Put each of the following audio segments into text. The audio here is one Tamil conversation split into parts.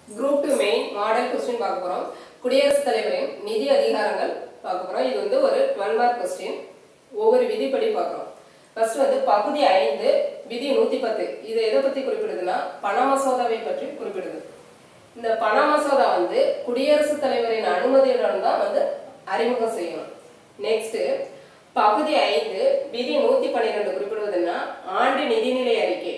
group two main model question பார்க்க போறோம் குடியரசுத் தலைவரின் நிதி அதிகாரங்கள் பார்க்க போறோம் இது வந்து ஒரு டுவெல் மார்க் கொஸ்டின் ஒவ்வொரு விதிப்படி பார்க்குறோம் ஃபர்ஸ்ட் வந்து பகுதி ஐந்து விதி நூத்தி பத்து இது எதை பத்தி குறிப்பிடுதுன்னா பண மசோதாவை பற்றி குறிப்பிடுது இந்த பண மசோதா வந்து குடியரசுத் தலைவரின் அனுமதியுடன் தான் வந்து அறிமுகம் செய்யணும் நெக்ஸ்ட் பகுதி ஐந்து விதி நூத்தி பன்னிரெண்டு குறிப்பிடுவதுன்னா ஆண்டு நிதிநிலை அறிக்கை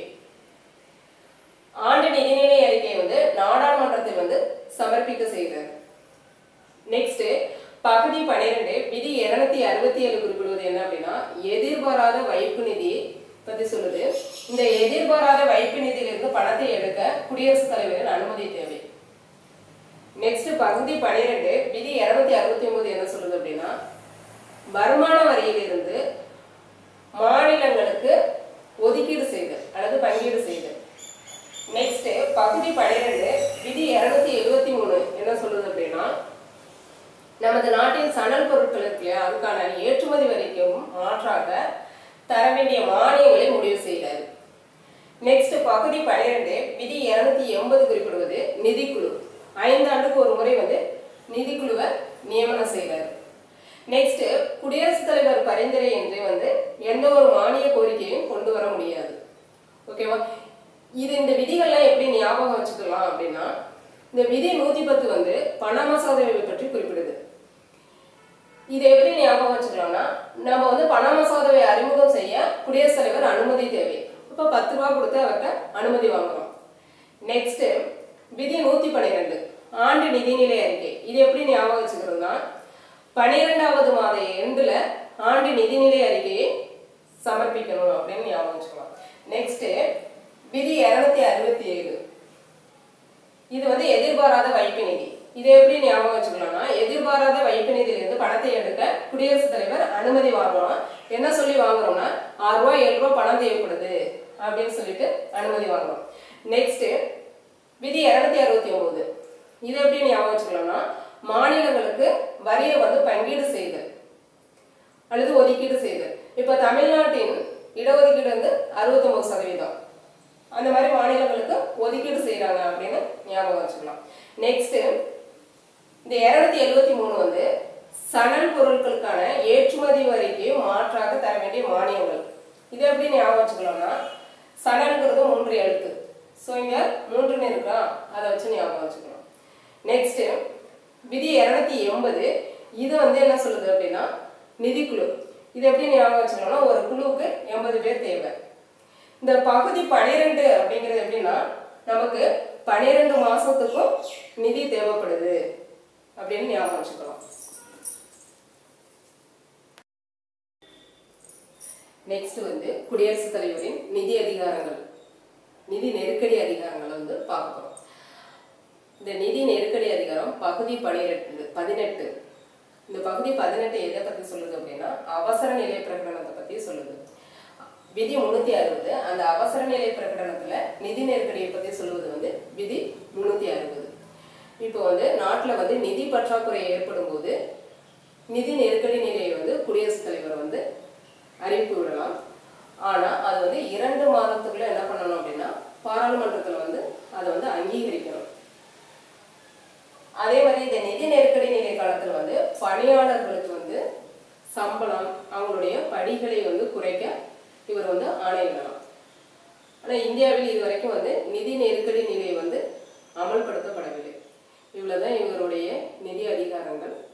ஆண்டு நிதிநிலை அறிக்கை வந்து நாடாளுமன்றத்தில் வந்து சமர்ப்பிக்க செய்கிறார் நெக்ஸ்ட் பகுதி பன்னிரெண்டு விதி இருநூத்தி அறுபத்தி ஏழு குறிப்பிடுவது என்ன அப்படின்னா எதிர்பாராத வைப்பு நிதி பத்தி சொல்லுது இந்த எதிர்பாராத வைப்பு நிதியிலிருந்து பணத்தை எடுக்க குடியரசுத் தலைவரின் அனுமதி தேவை நெக்ஸ்ட் பகுதி பன்னிரெண்டு விதி இருநூத்தி அறுபத்தி ஒன்பது என்ன சொல்லுது அப்படின்னா வருமான வரியிலிருந்து மாநிலங்களுக்கு ஒதுக்கீடு செய்தல் அல்லது பங்கீடு செய்தல் நெக்ஸ்ட் பகுதி பன்னிரெண்டு விதி இருநூத்தி எழுபத்தி மூணு என்ன சொல்லுது அப்படின்னா நமது நாட்டின் சணல் பொருட்கள் இருக்கு இல்லையா அதுக்கான ஏற்றுமதி வரிக்கும் மாற்றாக தர வேண்டிய மானியங்களை முடிவு செய்கிறார் நெக்ஸ்ட் பகுதி பன்னிரெண்டு விதி இருநூத்தி எண்பது குறிப்பிடுவது நிதிக்குழு ஐந்தாண்டுக்கு ஒரு முறை வந்து நிதிக்குழுவை நியமனம் செய்கிறார் நெக்ஸ்ட் குடியரசுத் தலைவர் பரிந்துரை என்று வந்து எந்த ஒரு மானிய கோரிக்கையும் கொண்டு வர முடியாது ஓகேவா இது இந்த விதிகள்லாம் எப்படி ஞாபகம் வச்சுக்கலாம் அப்படின்னா இந்த விதி நூத்தி பத்து வந்து பண மசோதாவை பற்றி குறிப்பிடுது இதை எப்படி ஞாபகம் வச்சுக்கலாம்னா நம்ம வந்து பண மசோதாவை அறிமுகம் செய்ய குடியரசுத் தலைவர் அனுமதி தேவை இப்போ பத்து ரூபா கொடுத்து அவர்கிட்ட அனுமதி வாங்குறோம் நெக்ஸ்ட் விதி நூத்தி பன்னிரெண்டு ஆண்டு நிதிநிலை அறிக்கை இது எப்படி ஞாபகம் வச்சுக்கிறோம்னா பன்னிரெண்டாவது மாத எண்டுல ஆண்டு நிதிநிலை அறிக்கையை சமர்ப்பிக்கணும் அப்படின்னு ஞாபகம் வச்சுக்கலாம் நெக்ஸ்ட் விதி இருநூத்தி அறுபத்தி ஏழு இது வந்து எதிர்பாராத வைப்பு நிதி இதை எப்படி ஞாபகம் வச்சுக்கலாம்னா எதிர்பாராத வைப்பு நிதியிலிருந்து பணத்தை எடுக்க குடியரசுத் தலைவர் அனுமதி வாங்கலாம் என்ன சொல்லி வாங்குறோம்னா ஆறு ரூபாய் ஏழு ரூபாய் பணம் தேவைப்படுது அப்படின்னு சொல்லிட்டு அனுமதி வாங்குறோம் நெக்ஸ்ட் விதி இருநூத்தி அறுபத்தி ஒன்பது இது எப்படி ஞாபகம் வச்சுக்கலாம்னா மாநிலங்களுக்கு வரியை வந்து பங்கீடு செய்தல் அல்லது ஒதுக்கீடு செய்தல் இப்ப தமிழ்நாட்டின் இடஒதுக்கீடு வந்து அறுபத்தொன்பது சதவீதம் அந்த மாதிரி மாநிலங்களுக்கு ஒதுக்கீடு செய்யறாங்க அப்படின்னு ஞாபகம் வச்சுக்கலாம் நெக்ஸ்ட் இந்த இருநூத்தி எழுபத்தி மூணு வந்து சணல் பொருட்களுக்கான ஏற்றுமதி வரிக்கு மாற்றாக தர வேண்டிய மானியங்கள் இது எப்படி ஞாபகம் வச்சுக்கலாம்னா சணல்ங்கிறது மூன்று எழுத்து ஸோ இங்க மூன்றுன்னு இருக்கா அதை வச்சு ஞாபகம் வச்சுக்கலாம் நெக்ஸ்ட் விதி இருநூத்தி எண்பது இது வந்து என்ன சொல்லுது அப்படின்னா நிதிக்குழு இது எப்படி ஞாபகம் வச்சுக்கலாம்னா ஒரு குழுவுக்கு எண்பது பேர் தேவை இந்த பகுதி பனிரெண்டு அப்படிங்கிறது எப்படின்னா நமக்கு பனிரெண்டு மாசத்துக்கும் நிதி தேவைப்படுது அப்படின்னு ஞாபகம் வச்சுக்கலாம் நெக்ஸ்ட் வந்து குடியரசுத் தலைவரின் நிதி அதிகாரங்கள் நிதி நெருக்கடி அதிகாரங்களை வந்து பார்க்க போறோம் இந்த நிதி நெருக்கடி அதிகாரம் பகுதி பனிரெண்டு பதினெட்டு இந்த பகுதி பதினெட்டு எதை பத்தி சொல்லுது அப்படின்னா அவசர நிலை பிரகடனத்தை பத்தி சொல்லுது விதி முன்னூத்தி அறுபது அந்த அவசர நிலை பிரகடனத்துல நிதி நெருக்கடியை பத்தி சொல்லுவது வந்து விதி முன்னூத்தி அறுபது இப்போ வந்து நாட்டுல வந்து நிதி பற்றாக்குறை ஏற்படும் போது நிதி நெருக்கடி நிலையை வந்து குடியரசுத் தலைவர் வந்து அறிவிப்பு விடலாம் ஆனா அது வந்து இரண்டு மாதத்துக்குள்ள என்ன பண்ணணும் அப்படின்னா பாராளுமன்றத்துல வந்து அதை வந்து அங்கீகரிக்கணும் அதே மாதிரி இந்த நிதி நெருக்கடி நிலை காலத்துல வந்து பணியாளர்களுக்கு வந்து சம்பளம் அவங்களுடைய படிகளை வந்து குறைக்க இவர் வந்து ஆணையிடலாம் ஆனா இந்தியாவில் இது வரைக்கும் வந்து நிதி நெருக்கடி நிலை வந்து அமல்படுத்தப்படவில்லை இவ்வளவுதான் இவருடைய நிதி அதிகாரங்கள்